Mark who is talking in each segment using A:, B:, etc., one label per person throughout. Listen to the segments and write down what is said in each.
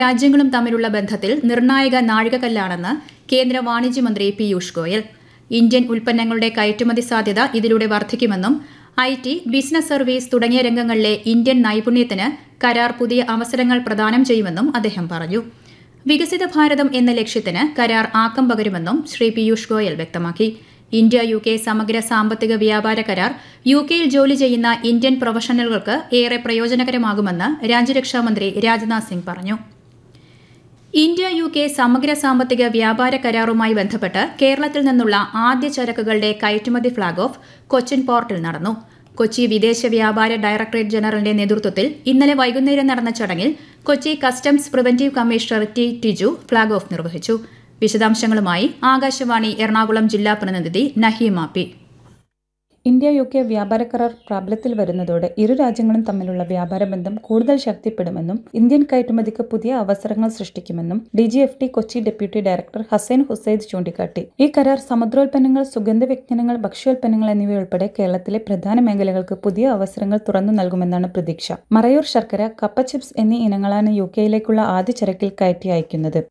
A: രാജ്യങ്ങളും തമ്മിലുള്ള ബന്ധത്തിൽ നിർണായക നാഴികക്കല്ലാണെന്ന് കേന്ദ്ര വാണിജ്യമന്ത്രി പീയൂഷ് ഗോയൽ ഇന്ത്യൻ ഉൽപ്പന്നങ്ങളുടെ കയറ്റുമതി സാധ്യത ഇതിലൂടെ വർദ്ധിക്കുമെന്നും ഐ ടി ബിസിനസ് സർവീസ് തുടങ്ങിയ രംഗങ്ങളിലെ ഇന്ത്യൻ നൈപുണ്യത്തിന് കരാർ പുതിയ അവസരങ്ങൾ പ്രദാനം ചെയ്യുമെന്നും അദ്ദേഹം പറഞ്ഞു വികസിത ഭാരതം എന്ന ലക്ഷ്യത്തിന് കരാർ ആക്കം പകരുമെന്നും ശ്രീ പീയൂഷ് ഗോയൽ വ്യക്തമാക്കി ഇന്ത്യ യു കെ സമഗ്ര സാമ്പത്തിക വ്യാപാര കരാർ യു കെയിൽ ജോലി ചെയ്യുന്ന ഇന്ത്യൻ പ്രൊഫഷണലുകൾക്ക് ഏറെ പ്രയോജനകരമാകുമെന്ന് രാജ്യരക്ഷാമന്ത്രി രാജ്നാഥ് സിംഗ് പറഞ്ഞു ഇന്ത്യ യു കെ സമഗ്ര സാമ്പത്തിക വ്യാപാര കരാറുമായി ബന്ധപ്പെട്ട് കേരളത്തിൽ നിന്നുള്ള ആദ്യ ചരക്കുകളുടെ കയറ്റുമതി ഫ്ളാഗ് ഓഫ് കൊച്ചിൻ പോർട്ടിൽ നടന്നു കൊച്ചി വിദേശ വ്യാപാര ഡയറക്ടറേറ്റ് ജനറലിന്റെ നേതൃത്വത്തിൽ ഇന്നലെ വൈകുന്നേരം നടന്ന ചടങ്ങിൽ Kochi customs preventive commissioner T Tiju flag off നിർവഹിച്ചു വിശദാംശങ്ങളുമായി ആകാശവാണി എറണാകുളം ജില്ലാ പ്രതിനിധി Naheema P
B: India U K വ്യാപാര കരാർ പ്രാബല്യത്തിൽ വരുന്നതോടെ ഇരു രാജ്യങ്ങളും തമ്മിലുള്ള വ്യാപാര ബന്ധം കൂടുതൽ ശക്തിപ്പെടുമെന്നും ഇന്ത്യൻ കയറ്റുമതിക്ക് പുതിയ അവസരങ്ങൾ സൃഷ്ടിക്കുമെന്നും D G F T Kochi deputy director Hasain Husaid ചൂണ്ടിക്കാട്ടി ഈ കരാർ സമുദ്രോൽപ്പന്നങ്ങൾ സുഗന്ധവ്യഞ്ജനങ്ങൾ ഭക്ഷ്യോൽപ്പന്നങ്ങൾ എന്നിവയുൾപ്പെടെ കേരളത്തിലെ പ്രധാന മേഖലകൾക്ക് പുതിയ അവസരങ്ങൾ തുറന്നു നൽകുമെന്നാണ് പ്രതീക്ഷ മറയൂർ ശർക്കര കപ്പ ചിപ്സ് എന്നീ ഇനങ്ങളാണ് യു കെയിലേക്കുള്ള ആദ്യ ചരക്കിൽ കയറ്റി അയക്കുന്നത്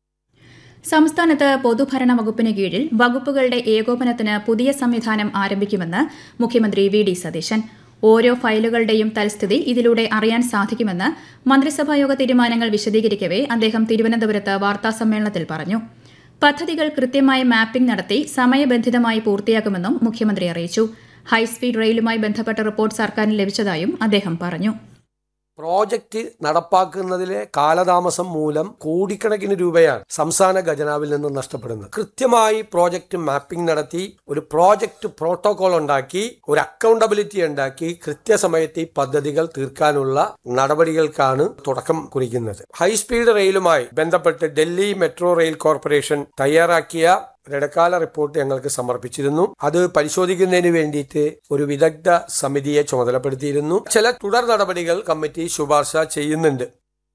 A: സംസ്ഥാനത്ത് പൊതുഭരണ വകുപ്പിന് കീഴിൽ വകുപ്പുകളുടെ ഏകോപനത്തിന് പുതിയ സംവിധാനം ആരംഭിക്കുമെന്ന് മുഖ്യമന്ത്രി വി ഡി സതീശൻ ഓരോ ഫയലുകളുടെയും തൽസ്ഥിതി ഇതിലൂടെ അറിയാൻ സാധിക്കുമെന്ന് മന്ത്രിസഭായോഗ തീരുമാനങ്ങൾ വിശദീകരിക്കവെ അദ്ദേഹം തിരുവനന്തപുരത്ത് വാർത്താസമ്മേളനത്തിൽ പറഞ്ഞു പദ്ധതികൾ കൃത്യമായ മാപ്പിംഗ് നടത്തി സമയബന്ധിതമായി പൂർത്തിയാക്കുമെന്നും മുഖ്യമന്ത്രി അറിയിച്ചു ഹൈസ്പീഡ് റെയിലുമായി ബന്ധപ്പെട്ട റിപ്പോർട്ട് സർക്കാരിന് ലഭിച്ചതായും അദ്ദേഹം പറഞ്ഞു
C: പ്രോജക്റ്റ് നടപ്പാക്കുന്നതിലെ കാലതാമസം മൂലം കോടിക്കണക്കിന് രൂപയാണ് സംസ്ഥാന ഖജനാവിൽ നിന്ന് നഷ്ടപ്പെടുന്നത് കൃത്യമായി പ്രോജക്റ്റ് മാപ്പിംഗ് നടത്തി ഒരു പ്രോജക്റ്റ് പ്രോട്ടോകോൾ ഉണ്ടാക്കി ഒരു അക്കൗണ്ടബിലിറ്റി ഉണ്ടാക്കി കൃത്യസമയത്ത് ഈ പദ്ധതികൾ തീർക്കാനുള്ള നടപടികൾക്കാണ് തുടക്കം കുറിക്കുന്നത് ഹൈസ്പീഡ് റെയിലുമായി ബന്ധപ്പെട്ട് ഡൽഹി മെട്രോ റെയിൽ കോർപ്പറേഷൻ തയ്യാറാക്കിയ ഇടക്കാല റിപ്പോർട്ട് ഞങ്ങൾക്ക് സമർപ്പിച്ചിരുന്നു അത് പരിശോധിക്കുന്നതിന് വേണ്ടിയിട്ട് ഒരു വിദഗ്ധ സമിതിയെ ചുമതലപ്പെടുത്തിയിരുന്നു ചില തുടർ നടപടികൾ കമ്മിറ്റി ശുപാർശ ചെയ്യുന്നുണ്ട്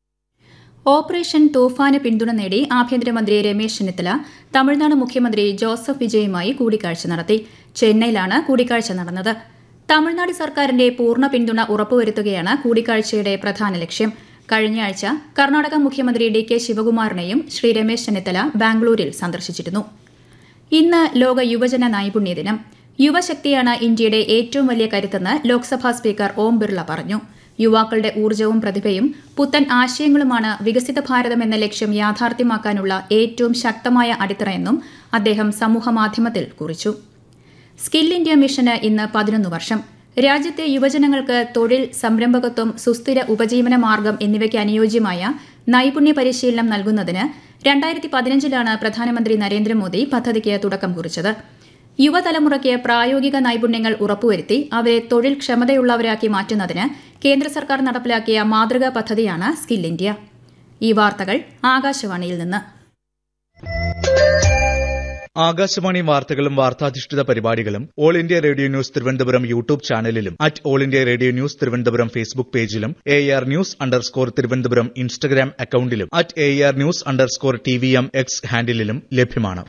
A: ഓപ്പറേഷൻ തൂഫാന് പിന്തുണ നേടി ആഭ്യന്തരമന്ത്രി രമേശ് ചെന്നിത്തല തമിഴ്നാട് മുഖ്യമന്ത്രി ജോസഫ് വിജയുമായി കൂടിക്കാഴ്ച നടത്തി ചെന്നൈയിലാണ് കൂടിക്കാഴ്ച നടന്നത് തമിഴ്നാട് സർക്കാരിന്റെ പൂർണ്ണ പിന്തുണ ഉറപ്പുവരുത്തുകയാണ് കൂടിക്കാഴ്ചയുടെ പ്രധാന ലക്ഷ്യം കഴിഞ്ഞയാഴ്ച കർണാടക മുഖ്യമന്ത്രി ഡി കെ ശിവകുമാറിനെയും ശ്രീ രമേശ് ചെന്നിത്തല ബാംഗ്ലൂരിൽ സന്ദർശിച്ചിരുന്നു ഇന്ന് ലോക യുവജന നൈപുണ്യ ദിനം യുവശക്തിയാണ് ഇന്ത്യയുടെ ഏറ്റവും വലിയ കരുത്തെന്ന് ലോക്സഭാ സ്പീക്കർ ഓം ബിർള പറഞ്ഞു യുവാക്കളുടെ ഊർജ്ജവും പ്രതിഭയും പുത്തൻ ആശയങ്ങളുമാണ് വികസിത ഭാരതം എന്ന ലക്ഷ്യം യാഥാർത്ഥ്യമാക്കാനുള്ള ഏറ്റവും ശക്തമായ അടിത്തറയെന്നും അദ്ദേഹം സമൂഹമാധ്യമത്തിൽ കുറിച്ചു സ്കിൽ ഇന്ത്യ മിഷന് ഇന്ന് പതിനൊന്ന് വർഷം രാജ്യത്തെ യുവജനങ്ങൾക്ക് തൊഴിൽ സംരംഭകത്വം സുസ്ഥിര ഉപജീവന മാർഗം എന്നിവയ്ക്ക് അനുയോജ്യമായ നൈപുണ്യ പരിശീലനം നൽകുന്നതിന് രണ്ടായിരത്തി പതിനഞ്ചിലാണ് പ്രധാനമന്ത്രി നരേന്ദ്രമോദി പദ്ധതിക്ക് തുടക്കം കുറിച്ചത് യുവതലമുറയ്ക്ക് പ്രായോഗിക നൈപുണ്യങ്ങൾ ഉറപ്പുവരുത്തി അവരെ തൊഴിൽ ക്ഷമതയുള്ളവരാക്കി മാറ്റുന്നതിന് കേന്ദ്ര സർക്കാർ നടപ്പിലാക്കിയ മാതൃകാ പദ്ധതിയാണ് സ്കിൽ ഇന്ത്യ ഈ വാർത്തകൾ ആകാശവാണിയിൽ നിന്ന്
D: ആകാശവാണി വാർത്തകളും വാർത്താധിഷ്ഠിത പരിപാടികളും all India radio news Thiruvananthapuram YouTube ചാനലിലും at all India radio news Thiruvananthapuram Facebook പേജിലും A R news underscore Thiruvananthapuram Instagram അക്കൌണ്ടിലും at A R news underscore T V M X ഹാൻഡിലും ലഭ്യമാണ്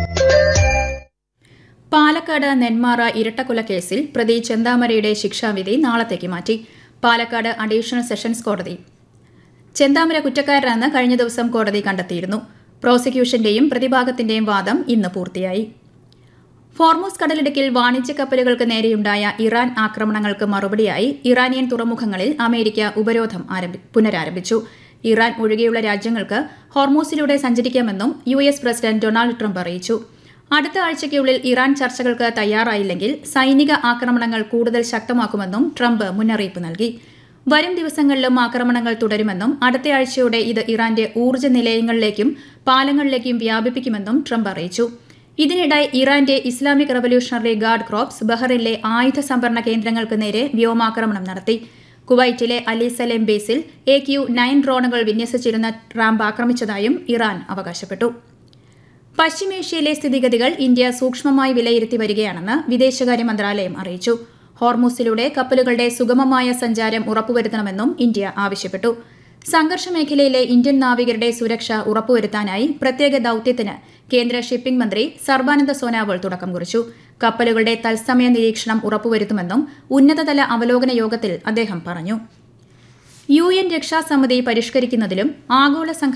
A: പാലക്കാട് നെന്മാറ ഇരട്ടക്കൊലക്കേസിൽ പ്രതി ചെന്താമരയുടെ ശിക്ഷാവിധി നാളത്തേക്ക് മാറ്റി പാലക്കാട് അഡീഷണൽ സെഷൻസ് കോടതി ചെന്താമര കുറ്റക്കാരനെന്ന് കഴിഞ്ഞ ദിവസം കോടതി കണ്ടെത്തിയിരുന്നു പ്രോസിക്യൂഷന്റെയും പ്രതിഭാഗത്തിന്റെയും വാദം ഇന്ന് പൂർത്തിയായി ഫോർമോസ് കടലിടുക്കിൽ വാണിജ്യ കപ്പലുകൾക്ക് നേരെയുണ്ടായ ഇറാൻ ആക്രമണങ്ങൾക്ക് മറുപടിയായി ഇറാനിയൻ തുറമുഖങ്ങളിൽ അമേരിക്ക ഉപരോധം ആരംഭി- പുനരാരംഭിച്ചു ഇറാൻ ഒഴികെയുള്ള രാജ്യങ്ങൾക്ക് ഹോർമോസിലൂടെ സഞ്ചരിക്കാമെന്നും U S president Donald Trump അറിയിച്ചു അടുത്ത ആഴ്ചയ്ക്കുള്ളിൽ ഇറാൻ ചർച്ചകൾക്ക് തയ്യാറായില്ലെങ്കിൽ സൈനിക ആക്രമണങ്ങൾ കൂടുതൽ ശക്തമാക്കുമെന്നും ട്രംപ് മുന്നറിയിപ്പ് നൽകി വരും ദിവസങ്ങളിലും ആക്രമണങ്ങൾ തുടരുമെന്നും അടുത്തയാഴ്ചയോടെ ഇത് ഇറാന്റെ ഊർജ്ജ നിലയങ്ങളിലേക്കും പാലങ്ങളിലേക്കും വ്യാപിപ്പിക്കുമെന്നും ട്രംപ് അറിയിച്ചു ഇതിനിടെ ഇറാന്റെ ഇസ്ലാമിക് റവല്യൂഷണറി ഗാർഡ് ക്രോപ്സ് ബഹ്റിനിലെ ആയുധ സംഭരണ കേന്ദ്രങ്ങൾക്ക് നേരെ വ്യോമാക്രമണം നടത്തി കുവൈറ്റിലെ അലി സലേം ബേസിൽ എ ക്യു നയൻ ഡ്രോണുകൾ വിന്യസിച്ചിരുന്ന റാമ്പ് ആക്രമിച്ചതായും ഇറാൻ അവകാശപ്പെട്ടു പശ്ചിമേഷ്യയിലെ സ്ഥിതിഗതികൾ ഇന്ത്യ സൂക്ഷ്മമായി വിലയിരുത്തി വരികയാണെന്ന് വിദേശകാര്യ മന്ത്രാലയം അറിയിച്ചു ഹോർമൂസിലൂടെ കപ്പലുകളുടെ സുഗമമായ സഞ്ചാരം ഉറപ്പുവരുത്തണമെന്നും ഇന്ത്യ ആവശ്യപ്പെട്ടു സംഘർഷ മേഖലയിലെ ഇന്ത്യൻ നാവികരുടെ സുരക്ഷ ഉറപ്പുവരുത്താനായി പ്രത്യേക ദൌത്യത്തിന് കേന്ദ്ര ഷിപ്പിംഗ് മന്ത്രി സർബാനന്ദ സോനാവൾ തുടക്കം കുറിച്ചു കപ്പലുകളുടെ തത്സമയ നിരീക്ഷണം ഉറപ്പുവരുത്തുമെന്നും ഉന്നതതല അവലോകന യോഗത്തിൽ അദ്ദേഹം പറഞ്ഞു യു എൻ രക്ഷാസമിതി പരിഷ്കരിക്കുന്നതിലും ആഗോള